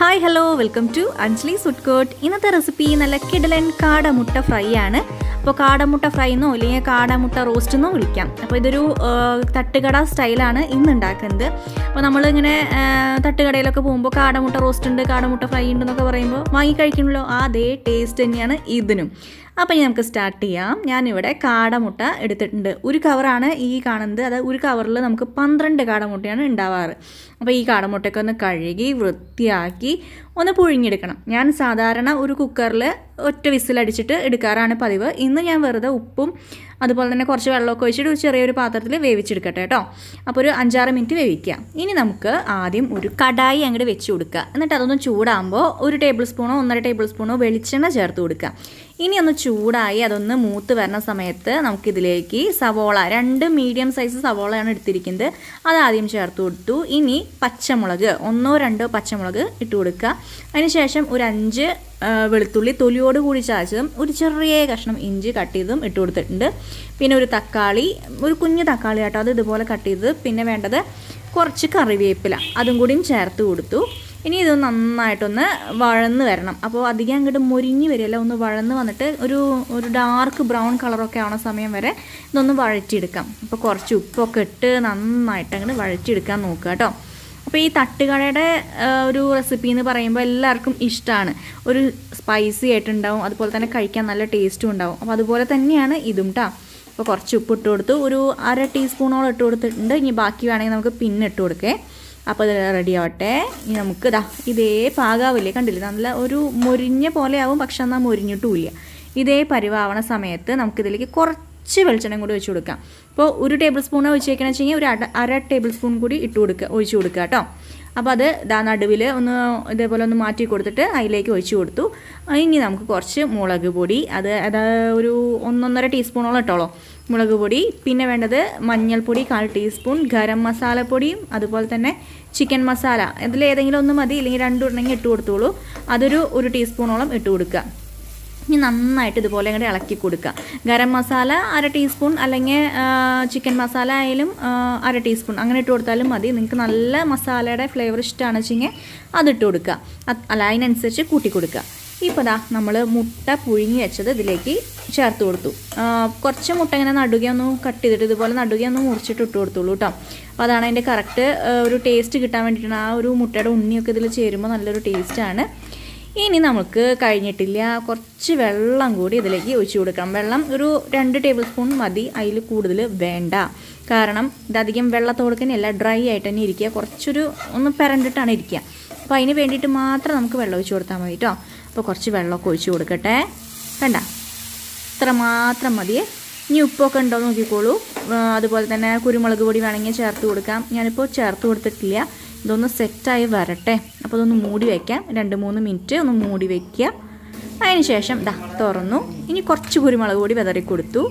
hi hello welcome to Anjali food court ഇന്നത്തെ recipe നല്ല കിടലൻ കാടമുട്ട ഫ്രൈ ആണ് അപ്പോൾ കാടമുട്ട ഫ്രൈ എന്നോ അല്ലെങ്കിൽ കാടമുട്ട റോസ്റ്റ് എന്നോ വിളിക്കാം അപ്പോൾ ഇതൊരു ആ, തട്ടുകട സ്റ്റൈലാണ് ഇന്ന് ഉണ്ടാക്കുന്നത് അപ്പോൾ നമ്മളിങ്ങനെ ആ, തട്ടുകടയിലൊക്കെ പോകുമ്പോൾ കാടമുട്ട റോസ്റ്റ് ഉണ്ട് കാടമുട്ട ഫ്രൈ ഉണ്ട് എന്നൊക്കെ പറയുമ്പോൾ വാങ്ങി കഴിക്കണമല്ലോ ആ അതേ ടേസ്റ്റ് തന്നെയാണ് ഇതിനും അപ്പോൾ ഇനി നമുക്ക് സ്റ്റാർട്ട് ചെയ്യാം ഞാനിവിടെ കാടമുട്ട എടുത്തിട്ടുണ്ട് ഒരു കവറാണ് ഈ കാണുന്നത് അത് ഒരു കവറിൽ നമുക്ക് പന്ത്രണ്ട് കാടമുട്ടയാണ് ഉണ്ടാവാറ് അപ്പോൾ ഈ കാടമുട്ടയൊക്കെ ഒന്ന് കഴുകി വൃത്തിയാക്കി ഒന്ന് പുഴുങ്ങിയെടുക്കണം ഞാൻ സാധാരണ ഒരു കുക്കറിൽ ഒറ്റ വിസിലടിച്ചിട്ട് എടുക്കാറാണ് പതിവ് ഇന്ന് ഞാൻ വെറുതെ ഉപ്പും അതുപോലെ തന്നെ കുറച്ച് വെള്ളമൊക്കെ ഒഴിച്ചിട്ട് ഒരു ചെറിയൊരു പാത്രത്തിൽ വേവിച്ചെടുക്കട്ടെ കേട്ടോ അപ്പോൾ ഒരു അഞ്ചാറ് മിനിറ്റ് വേവിക്കുക ഇനി നമുക്ക് ആദ്യം ഒരു കടായി അങ്ങോട്ട് വെച്ച് കൊടുക്കുക എന്നിട്ട് അതൊന്ന് ചൂടാകുമ്പോൾ ഒരു ടേബിൾ സ്പൂണോ ഒന്നര ടേബിൾ സ്പൂണോ വെളിച്ചെണ്ണ ചേർത്ത് കൊടുക്കുക ഇനി ഒന്ന് ചൂടായി അതൊന്ന് മൂത്ത് വരുന്ന സമയത്ത് നമുക്കിതിലേക്ക് സവോള രണ്ട് മീഡിയം സൈസ് സവോളയാണ് എടുത്തിരിക്കുന്നത് അത് ആദ്യം ചേർത്ത് കൊടുത്തു ഇനി പച്ചമുളക് ഒന്നോ രണ്ടോ പച്ചമുളക് ഇട്ട് കൊടുക്കുക അതിനുശേഷം ഒരു അഞ്ച് ആ, വെളുത്തുള്ളി തൊലിയോട് കൂടി ചാച്ചതും ഒരു ചെറിയ കഷ്ണം ഇഞ്ചി കട്ട് ചെയ്തതും ഇട്ട് കൊടുത്തിട്ടുണ്ട് പിന്നെ ഒരു തക്കാളി ഒരു കുഞ്ഞു തക്കാളി കേട്ടോ അത് ഇതുപോലെ കട്ട് ചെയ്തത് പിന്നെ വേണ്ടത് കുറച്ച് കറിവേപ്പില അതും കൂടിയും ചേർത്ത് കൊടുത്തു ഇനി ഇത് നന്നായിട്ടൊന്ന് വഴന്ന് വരണം അപ്പോൾ അധികം അങ്ങോട്ട് മുരിഞ്ഞ് വരില്ല ഒന്ന് വഴന്ന് വന്നിട്ട് ഒരു ഒരു ഡാർക്ക് ബ്രൗൺ കളറൊക്കെ ആവണ സമയം വരെ ഇതൊന്ന് വഴറ്റിയെടുക്കാം അപ്പോൾ കുറച്ച് ഉപ്പൊക്കെ ഇട്ട് നന്നായിട്ട് അങ്ങോട്ട് വഴറ്റിയെടുക്കാൻ നോക്കുക കേട്ടോ അപ്പോൾ ഈ തട്ടുകടയുടെ ആ, ഒരു റെസിപ്പി എന്ന് പറയുമ്പോൾ എല്ലാവർക്കും ഇഷ്ടമാണ് ഒരു സ്പൈസി ആയിട്ടുണ്ടാവും അതുപോലെ തന്നെ കഴിക്കാൻ നല്ല ടേസ്റ്റും ഉണ്ടാവും അപ്പോൾ അതുപോലെ തന്നെയാണ് ഇതും കേട്ടോ അപ്പോൾ കുറച്ച് ഉപ്പ് ഇട്ട് കൊടുത്തു ഒരു അര ടീസ്പൂണോളം ഇട്ട് കൊടുത്തിട്ടുണ്ട് ഇനി ബാക്കി വേണമെങ്കിൽ നമുക്ക് പിന്നെ ഇട്ട് കൊടുക്കേ അപ്പോൾ ഇത് റെഡി ആവട്ടെ ഇനി നമുക്ക് ഇതാ ഇതേ പാകാവില്ലേ കണ്ടില്ലേ നല്ല ഒരു മൊരിഞ്ഞ പോലെ ആവും പക്ഷെ എന്നാൽ മൊരിഞ്ഞിട്ടുമില്ല ഇതേ പരിവാവണ സമയത്ത് നമുക്കിതിലേക്ക് കുറച്ച് വെളിച്ചെണ്ണയും കൂടി ഒഴിച്ച് കൊടുക്കാം ഇപ്പോൾ ഒരു ടേബിൾ സ്പൂൺ ഒഴിച്ച് വെക്കണമെന്ന് വെച്ച് കഴിഞ്ഞാൽ ഒരു അര അര ടേബിൾ സ്പൂൺ കൂടി ഇട്ട് കൊടുക്കുക ഒഴിച്ച് കൊടുക്കുക കേട്ടോ അപ്പോൾ അത് ദാ നടുവിൽ ഒന്ന് ഇതേപോലെ ഒന്ന് മാറ്റി കൊടുത്തിട്ട് അതിലേക്ക് ഒഴിച്ച് കൊടുത്തു ഇനി നമുക്ക് കുറച്ച് മുളക് പൊടി അത് അത് ഒരു ഒന്നൊന്നര ടീസ്പൂണോളം ഇട്ടോളൂ മുളക് പൊടി പിന്നെ വേണ്ടത് മഞ്ഞൾപ്പൊടി കാൽ ടീസ്പൂൺ ഗരം മസാലപ്പൊടിയും അതുപോലെ തന്നെ ചിക്കൻ മസാല ഇതിൽ ഏതെങ്കിലും ഒന്ന് മതി ഇല്ലെങ്കിൽ രണ്ടും ഉണ്ടെങ്കിൽ ഇട്ട് കൊടുത്തോളൂ അതൊരു ഒരു ടീസ്പൂണോളം ഇട്ട് കൊടുക്കുക ഇനി നന്നായിട്ട് ഇതുപോലെ അങ്ങോട്ട് ഇളക്കി കൊടുക്കുക ഗരം മസാല അര ടീസ്പൂൺ അല്ലെങ്കിൽ ചിക്കൻ മസാല ആയാലും ആ, അര ടീസ്പൂൺ അങ്ങനെ ഇട്ട് കൊടുത്താലും മതി നിങ്ങൾക്ക് നല്ല മസാലയുടെ ഫ്ലേവർ ഇഷ്ടമാണ് വെച്ചെങ്കിൽ അതിട്ട് കൊടുക്കുക അത്- അല്ല അതിനനുസരിച്ച് കൂട്ടി കൊടുക്കുക ഇപ്പോൾ ദാ നമ്മൾ മുട്ട പുഴുങ്ങി വെച്ചത് ഇതിലേക്ക് ചേർത്ത് കൊടുത്തു ആ, കുറച്ച് മുട്ട ഇങ്ങനെ നടുകയൊന്ന് കട്ട് ചെയ്തിട്ട് ഇതുപോലെ നടുകയൊന്ന് മുറിച്ചിട്ട് ഇട്ട് കൊടുത്തോളൂ കേട്ടോ അപ്പോൾ അതാണ് അതിൻ്റെ കറക്റ്റ് ഒരു ടേസ്റ്റ് കിട്ടാൻ വേണ്ടിയിട്ടാണ് ആ ഒരു മുട്ടയുടെ ഉണ്ണിയൊക്കെ ഇതിൽ ചേരുമ്പോൾ നല്ലൊരു ടേസ്റ്റാണ് ഇനി നമുക്ക് കഴിഞ്ഞിട്ടില്ല കുറച്ച് വെള്ളം കൂടി ഇതിലേക്ക് ഒഴിച്ചു കൊടുക്കണം വെള്ളം ഒരു രണ്ട് ടേബിൾ സ്പൂൺ മതി അതിൽ കൂടുതൽ വേണ്ട കാരണം ഇതധികം വെള്ളത്തോടെ തന്നെയല്ല ഡ്രൈ ആയിട്ട് തന്നെ ഇരിക്കുക കുറച്ചൊരു ഒന്ന് പെരണ്ടിട്ടാണ് ഇരിക്കുക അപ്പോൾ അതിന് വേണ്ടിയിട്ട് മാത്രം നമുക്ക് വെള്ളം ഒഴിച്ചു കൊടുത്താൽ മതി കേട്ടോ അപ്പോൾ കുറച്ച് വെള്ളമൊക്കെ ഒഴിച്ചു കൊടുക്കട്ടെ കണ്ട ഇത്ര മാത്രം മതിയേ ഇനി ഉപ്പൊക്കെ ഉണ്ടോ എന്ന് നോക്കിക്കോളൂ ആ, അതുപോലെ തന്നെ കുരുമുളക് പൊടി വേണമെങ്കിൽ ചേർത്ത് കൊടുക്കാം ഞാനിപ്പോൾ ചേർത്ത് കൊടുത്തിട്ടില്ല ഇതൊന്ന് സെറ്റായി വരട്ടെ അപ്പോൾ ഇതൊന്ന് മൂടി വയ്ക്കാം രണ്ട് മൂന്ന് മിനിറ്റ് ഒന്ന് മൂടി വയ്ക്കുക അതിന് ശേഷം ദാ തുറന്നു ഇനി കുറച്ച് കുരുമുളക് പൊടി വിതറി കൊടുത്തു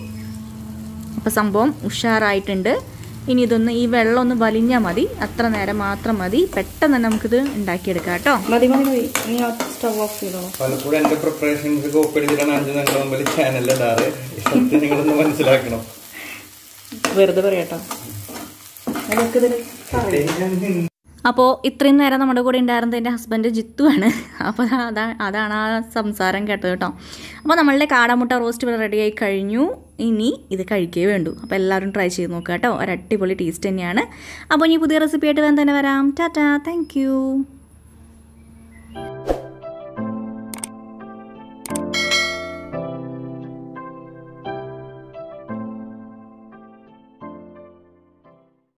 അപ്പോൾ സംഭവം ഉഷാറായിട്ടുണ്ട് ഇനി ഇതൊന്ന് ഈ വെള്ളം ഒന്ന് വലിഞ്ഞാൽ മതി അത്ര നേരം മാത്രം മതി പെട്ടെന്ന് തന്നെ നമുക്കിത് ഉണ്ടാക്കിയെടുക്കാം കേട്ടോ മതി മതി മതി നീ സ്റ്റവ് ഓഫ് ചെയ്തോ പലപ്പോഴും എന്റെ പ്രിപ്പറേഷൻസ് കോപ്പി എടുത്തിട്ടാണ് അഞ്ചു നിങ്ങളുടെ മുമ്പിൽ ചാനലിൽ ഇടാറ് ഈ സത്യം നിങ്ങളൊന്ന് മനസ്സിലാക്കണം വെറുതെ പറയട്ടോ അതൊക്കെ ഇതിൽ പറയും അപ്പോൾ ഇത്രയും നേരം നമ്മുടെ കൂടെ ഉണ്ടായിരുന്നത് എൻ്റെ ഹസ്ബൻഡ് ജിത്തുവാണ് അപ്പോൾ അതാ അതാണ് ആ സംസാരം കേട്ടത് കേട്ടോ അപ്പോൾ നമ്മളുടെ കാടമുട്ട റോസ്റ്റ് ഇവിടെ റെഡിയായി കഴിഞ്ഞു ഇനി ഇത് കഴിക്കേ വേണ്ടു അപ്പോൾ എല്ലാവരും ട്രൈ ചെയ്ത് നോക്കുക കേട്ടോ ഒരു അടിപൊളി ടേസ്റ്റ് തന്നെയാണ് അപ്പോൾ ഇനി പുതിയ റെസിപ്പി ആയിട്ട് വേഗം തന്നെ വരാം ടാറ്റാ താങ്ക്